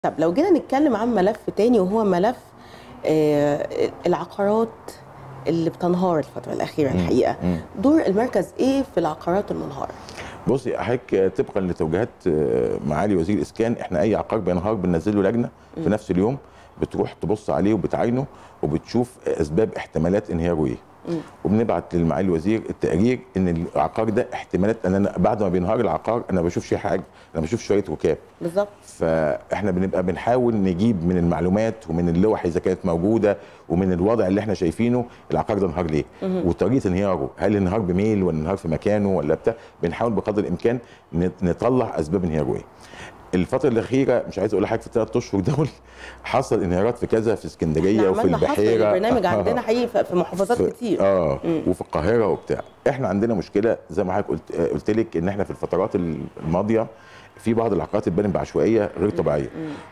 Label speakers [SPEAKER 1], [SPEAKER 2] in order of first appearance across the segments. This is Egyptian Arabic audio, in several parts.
[SPEAKER 1] طب لو جينا نتكلم عن ملف تاني وهو ملف آه، العقارات اللي بتنهار الفترة الأخيرة الحقيقة
[SPEAKER 2] مم.
[SPEAKER 1] دور المركز إيه في العقارات المنهارة؟
[SPEAKER 2] بصي حضرتك طبقا لتوجيهات آه، معالي وزير الاسكان احنا اي عقار بينهار بننزل له لجنه في نفس اليوم بتروح تبص عليه وبتعاينه وبتشوف اسباب احتمالات انهياره ايه وبنبعت للمعالي الوزير التقرير ان العقار ده احتمالات ان انا بعد ما بينهار العقار انا بشوف شيء حاجه انا بشوف شويه ركاب
[SPEAKER 1] بالظبط
[SPEAKER 2] فاحنا بنبقى بنحاول نجيب من المعلومات ومن اللوح اذا كانت موجوده ومن الوضع اللي احنا شايفينه العقار ده انهار ليه وطريقه انهياره هل انهار بميل ولا انهار في مكانه ولا بتاع بنحاول بقدر الامكان نت- نطلع اسباب انهياره ايه الفترة الأخيرة مش عايز أقول لحضرتك في الثلاث أشهر دول حصل انهيارات في كذا في اسكندرية
[SPEAKER 1] احنا
[SPEAKER 2] وفي
[SPEAKER 1] عملنا حصر
[SPEAKER 2] البحيرة
[SPEAKER 1] البرنامج عندنا حقيقي في في محافظات
[SPEAKER 2] في-
[SPEAKER 1] كتير
[SPEAKER 2] اه وفي القاهره وبتاع احنا عندنا مشكله زي ما حضرتك قلت آه، قلت لك ان احنا في الفترات الماضيه في بعض العقارات اتبنت بعشوائيه غير طبيعيه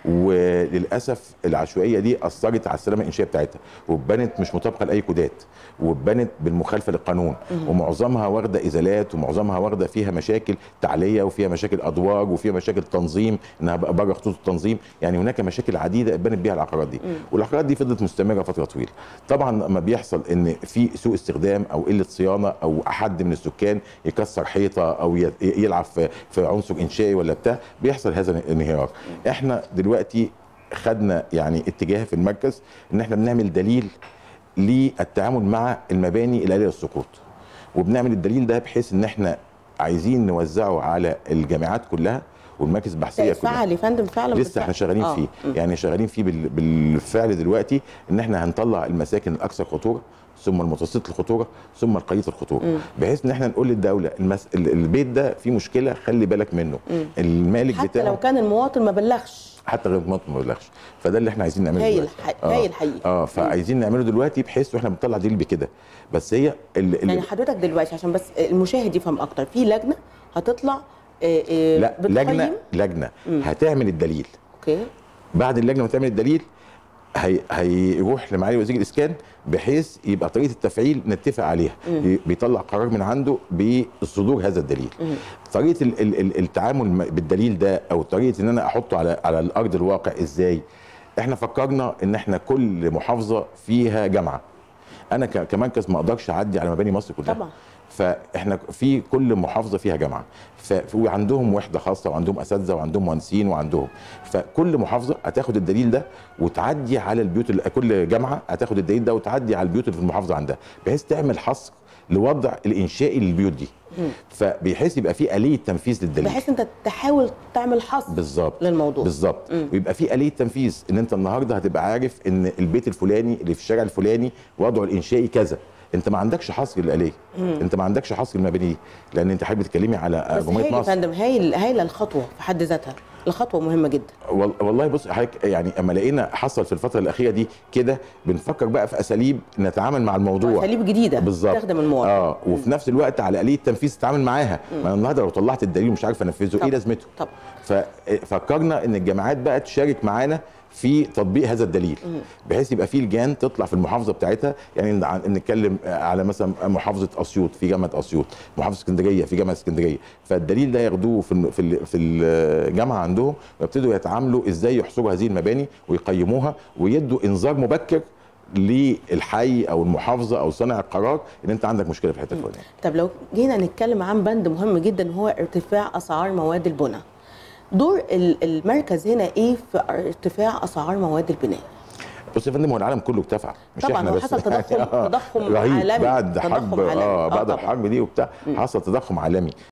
[SPEAKER 2] وللاسف العشوائيه دي اثرت على السلامه الانشائيه بتاعتها واتبنت مش مطابقه لاي كودات واتبنت بالمخالفه للقانون ومعظمها واخده ازالات ومعظمها واخده فيها مشاكل تعليه وفيها مشاكل ادوار وفيها مشاكل تنظيم انها بقى بره خطوط التنظيم يعني هناك مشاكل عديده اتبنت بيها العقارات دي والعقارات دي فضلت مستمره فتره طويله طبعا لما بيحصل ان في سوء استخدام او قله صيانه او حد من السكان يكسر حيطه او ي- يلعب في في عنصر انشائي ولا بتاع بيحصل هذا الانهيار احنا دلوقتي خدنا يعني اتجاه في المركز ان احنا بنعمل دليل للتعامل مع المباني الآلية للسقوط وبنعمل الدليل ده بحيث ان احنا عايزين نوزعه على الجامعات كلها والمراكز البحثيه كلها
[SPEAKER 1] فعل يا فندم فعلا
[SPEAKER 2] لسه
[SPEAKER 1] بالفعل.
[SPEAKER 2] احنا شغالين
[SPEAKER 1] آه.
[SPEAKER 2] فيه
[SPEAKER 1] مم.
[SPEAKER 2] يعني شغالين فيه بال- بالفعل دلوقتي ان احنا هنطلع المساكن الاكثر خطوره ثم المتوسط الخطوره ثم القليل الخطوره بحيث ان احنا نقول للدوله المس... ال- البيت ده فيه مشكله خلي بالك منه المالك
[SPEAKER 1] حتى
[SPEAKER 2] بتاعه
[SPEAKER 1] لو كان المواطن ما بلغش
[SPEAKER 2] حتى غير ما ما يبلغش فده اللي احنا عايزين نعمله
[SPEAKER 1] هايل
[SPEAKER 2] دلوقتي.
[SPEAKER 1] ح-
[SPEAKER 2] آه.
[SPEAKER 1] هايل حقيقي.
[SPEAKER 2] اه فعايزين نعمله دلوقتي بحيث واحنا بنطلع ديل بكده بس هي ال... ال...
[SPEAKER 1] يعني حضرتك دلوقتي عشان بس المشاهد يفهم أكتر في لجنة هتطلع آه، آه،
[SPEAKER 2] لا
[SPEAKER 1] بتقيم
[SPEAKER 2] لجنه لجنه هتعمل الدليل
[SPEAKER 1] أوكي
[SPEAKER 2] بعد اللجنه ما تعمل الدليل هي هيروح لمعالي وزير الاسكان بحيث يبقى طريقه التفعيل نتفق عليها ي- بيطلع قرار من عنده بصدور هذا الدليل طريقه ال ال ال التعامل م- بالدليل ده او طريقه ان انا احطه على على الارض الواقع ازاي احنا فكرنا ان احنا كل محافظه فيها جامعه انا ك- كمركز ما اقدرش اعدي على مباني مصر كلها
[SPEAKER 1] طبعا.
[SPEAKER 2] فاحنا في كل محافظه فيها جامعه ف- وعندهم وحده خاصه وعندهم اساتذه وعندهم مهندسين وعندهم فكل محافظه هتاخد الدليل ده وتعدي على البيوت اللي كل جامعه هتاخد الدليل ده وتعدي على البيوت اللي في المحافظه عندها بحيث تعمل حصر لوضع الانشائي للبيوت دي فبحيث يبقى في اليه تنفيذ للدليل
[SPEAKER 1] بحيث أنت تحاول تعمل حصر
[SPEAKER 2] بالظبط
[SPEAKER 1] للموضوع.
[SPEAKER 2] بالظبط ويبقى في اليه تنفيذ ان انت النهارده هتبقى عارف ان البيت الفلاني اللي في الشارع الفلاني وضعه الانشائي كذا انت ما عندكش حصر للاليه انت ما عندكش حصر المباني دي لان انت حضرتك بتتكلمي على
[SPEAKER 1] بس
[SPEAKER 2] جمهوريه
[SPEAKER 1] هايل يا
[SPEAKER 2] مصر
[SPEAKER 1] فندم هايل هايله الخطوة في حد ذاتها الخطوة مهمة جدا
[SPEAKER 2] وال- والله بص حضرتك يعني اما لقينا حصل في الفتره الاخيره دي كده بنفكر بقى في اساليب نتعامل مع الموضوع
[SPEAKER 1] أساليب جديدة
[SPEAKER 2] بالظبط
[SPEAKER 1] تخدم المواطن
[SPEAKER 2] اه وفي نفس الوقت على اليه تنفيذ تتعامل معاها ما انا النهارده لو طلعت الدليل ومش عارف انفذه
[SPEAKER 1] طبعا.
[SPEAKER 2] ايه لازمته
[SPEAKER 1] طبعا.
[SPEAKER 2] ففكرنا ان الجامعات بقى تشارك معانا في تطبيق هذا الدليل بحيث يبقى في لجان تطلع في المحافظه بتاعتها يعني عن- نتكلم على مثلا محافظه اسيوط في جامعه اسيوط محافظه اسكندريه في جامعه اسكندريه فالدليل ده ياخدوه في الم- في ال- في الجامعه عندهم ويبتدوا يتعاملوا ازاي يحصروا هذه المباني ويقيموها ويدوا انذار مبكر للحي او المحافظه او صانع القرار ان انت عندك مشكله في الحته الفلانيه
[SPEAKER 1] طب لو جينا نتكلم عن بند مهم جدا هو ارتفاع اسعار مواد البناء دور ال- المركز هنا ايه في ارتفاع اسعار مواد البناء
[SPEAKER 2] بص يا فندم هو العالم كله ارتفع مش
[SPEAKER 1] طبعاً،
[SPEAKER 2] احنا
[SPEAKER 1] هو
[SPEAKER 2] بس
[SPEAKER 1] حصل تضخم-
[SPEAKER 2] آه،
[SPEAKER 1] تضخم
[SPEAKER 2] رهيب
[SPEAKER 1] عالمي،
[SPEAKER 2] بعد
[SPEAKER 1] تضخم
[SPEAKER 2] حرب
[SPEAKER 1] عالمي.
[SPEAKER 2] اه
[SPEAKER 1] آه،
[SPEAKER 2] بعد
[SPEAKER 1] طبعاً.
[SPEAKER 2] الحرب دي وبتاع حصل تضخم عالمي